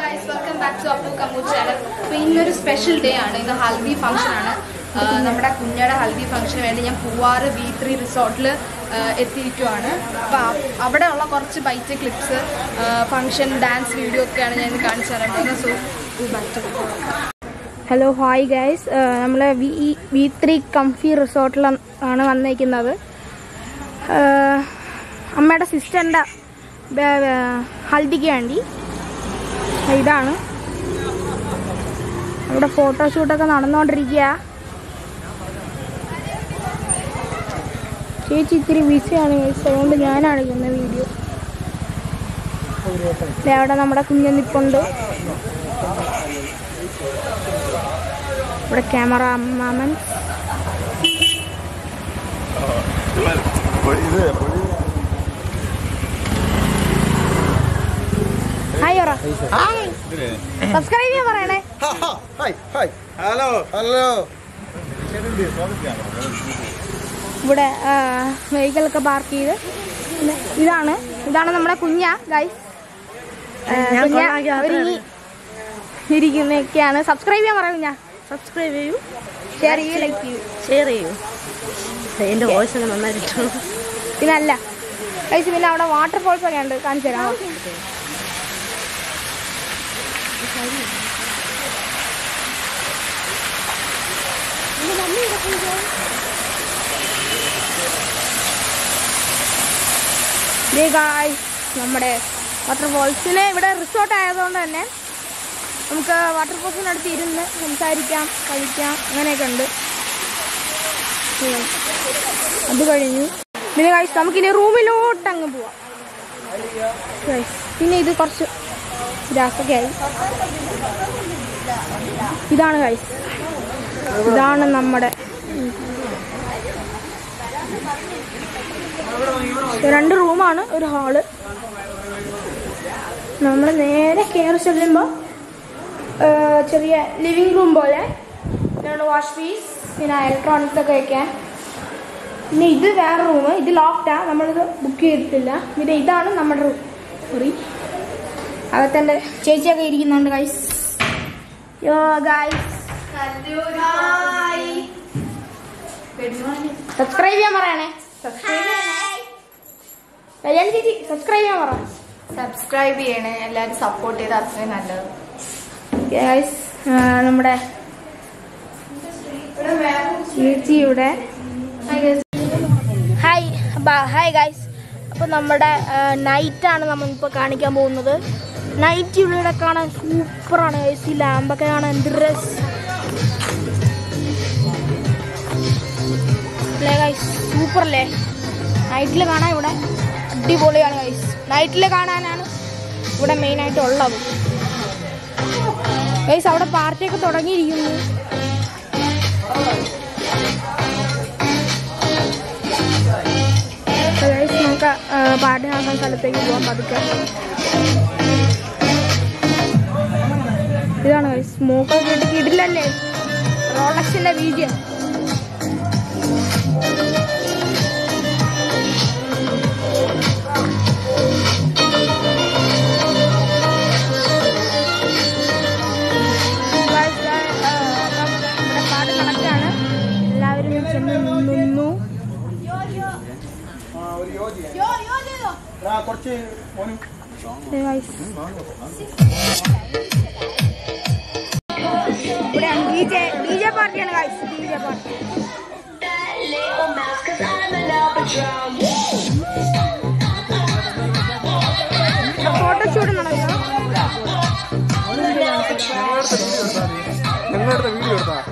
Guys welcome back to Appu Kammu channel അപ്പോൾ ഇന്നൊരു special day ആണ് ഇന്ന് ഹൽദി ഫംഗ്ഷൻ ആണ് ആ, നമ്മുടെ കുഞ്ഞയുടെ ഹൽദി ഫംഗ്ഷന് വേണ്ടി ഞാൻ പൂവാറ് ബി ത്രീ റിസോർട്ടിൽ എത്തിയിരിക്കുവാണ് അപ്പോൾ അവിടെ ഉള്ള കുറച്ച് bite clips function dance video ഒക്കെയാണ് ഞാൻ ഇന്ന് കാണിച്ചു തരാൻ പോകുന്നത് so back to hello hi guys നമ്മൾ വി വി ത്രീ കംഫി റിസോർട്ടിൽ ആണ് വന്നിരിക്കുന്നത് ഏഹ്, അമ്മയുടെ സിസ്റ്ററിൻ്റെ ഹൽദിക്ക് വേണ്ടി ഇതാണ് ഇവിടെ ഫോട്ടോഷൂട്ടൊക്കെ നടന്നുകൊണ്ടിരിക്കുക ചേച്ചി ഇത്തിരി ബിസിയാണ് ഗൈസ് അതുകൊണ്ട് ഞാനാണ് ചെയ്യുന്ന വീഡിയോ ദേ അവിടെ നമ്മുടെ കുഞ്ഞ് ഇവിടെ ക്യാമറ മാമൻ ഇത് ഹായ് പറ സബ്സ്ക്രൈബ് ചെയ്യാൻ പറയണേ ഹായ് ഹായ് ഹലോ ഹലോ ഇവിടെ വെഹിക്കിളൊക്കെ പാർക്ക് ചെയ്ത് പിന്നെ ഇതാണ് ഇതാണ് നമ്മുടെ കുഞ്ഞ ഗൈസ് ഇരിക്കുന്നൊക്കെയാണ് സബ്സ്ക്രൈബ് ചെയ്യാൻ പറയാം കുഞ്ഞ സബ്സ്ക്രൈബ് ചെയ്യൂ ഷെയർ ചെയ്യൂ ലൈക്ക് ചെയ്യൂ ഷെയർ ചെയ്യൂ എൻ്റെ വോയിസ് ഒക്കെ നന്നായിട്ട് പിന്നെ അല്ല ഗൈസ് പിന്നെ അവിടെ വാട്ടർഫോൾസ് ഒക്കെ ഉണ്ട് കാണിച്ചു തരാം ദേ ഗായ്സ് നമ്മുടെ വാട്ടർഫോൾസിന് ഇവിടെ റിസോർട്ട് ആയതുകൊണ്ട് തന്നെ നമുക്ക് വാട്ടർഫോൾസിനടുത്ത് ഇരുന്ന് സംസാരിക്കാം കഴിക്കാം അങ്ങനെയൊക്കെ ഉണ്ട് ഉം. അത് കഴിഞ്ഞു പിന്നെ കഴിച്ച് നമുക്കിനി റൂമിലോട്ട് അങ്ങ് പോവാം Guys, പിന്നെ ഇത് കുറച്ച് ഗ്രാസൊക്കെ ആയി ഇതാണ് കഴിച്ച് ഇതാണ് നമ്മുടെ രണ്ട് റൂമാണ് ഒരു ഹാള് നമ്മൾ നേരെ കയറി ചെല്ലുമ്പോൾ ചെറിയ ലിവിങ് റൂം പോലെ രണ്ട് വാഷ് പീസ് പിന്നെ ഇലക്ട്രോണിക്സ് ഒക്കെ വയ്ക്കാൻ പിന്നെ ഇത് വേറെ റൂം ഇത് ലോക്ക്ഡാ നമ്മളിത് ബുക്ക് ചെയ്തിട്ടില്ല പിന്നെ ഇതാണ് നമ്മുടെ റൂം സോറി അകത്തെൻ്റെ ചേച്ചിയൊക്കെ ഇരിക്കുന്നുണ്ട് ഗൈസ് യോ ഗൈസ് സബ്സ്ക്രൈബ് ചെയ്യാൻ പറയണേ കല്യാണി ചേച്ചി സബ്സ്ക്രൈബ് ചെയ്യാൻ പറ സബ്സ്ക്രൈബ് ചെയ്യണേ എല്ലാവരും സപ്പോർട്ട് ചെയ്ത് അത്രയും നല്ലത് ഗൈസ് നമ്മുടെ ചേച്ചിയുടെ ഹായ് ഹായ് ഗൈസ് അപ്പോൾ നമ്മുടെ നൈറ്റാണ് നമ്മളിപ്പോൾ കാണിക്കാൻ പോകുന്നത് നൈറ്റ് ഇവിടെ കാണാൻ സൂപ്പറാണ് ഗൈസ് ഈ ലാമ്പൊക്കെ കാണാൻ എന്ത് രസ് അല്ലേ ഗൈസ് സൂപ്പറല്ലേ നൈറ്റിൽ കാണാൻ ഇവിടെ അടിപൊളിയാണ് ഗൈസ് നൈറ്റിൽ കാണാനാണ് ഇവിടെ മെയിനായിട്ട് ഉള്ളത് ഗൈസ് അവിടെ പാർട്ടിയൊക്കെ തുടങ്ങിയിരിക്കുന്നു So guys, നമുക്ക് ആ, പാട്ട് നടക്കുന്ന സ്ഥലത്തേക്ക് പോകാം പതുക്കെ ഇതാണ് ഗൈസ് സ്മോക്കൊക്കെ ഇട്ട് കിടിലല്ലേ റോളക്സിന്റെ വീഡിയോ Guys, ആ, ആ, അപ്പം ഇവിടെ പാട്ട് നടക്കുകയാണ് എല്ലാവരും ചെന്ന് നിന്നു കുറച്ച് മോനും Hey guys. ഇവിടെയാണ് ഡി ജെ ഡി ജെ പാർട്ടിയാണ് guys D J party photoshoot നടക്കുന്നു നിങ്ങളുടെ വീഡിയോ എടുത്താ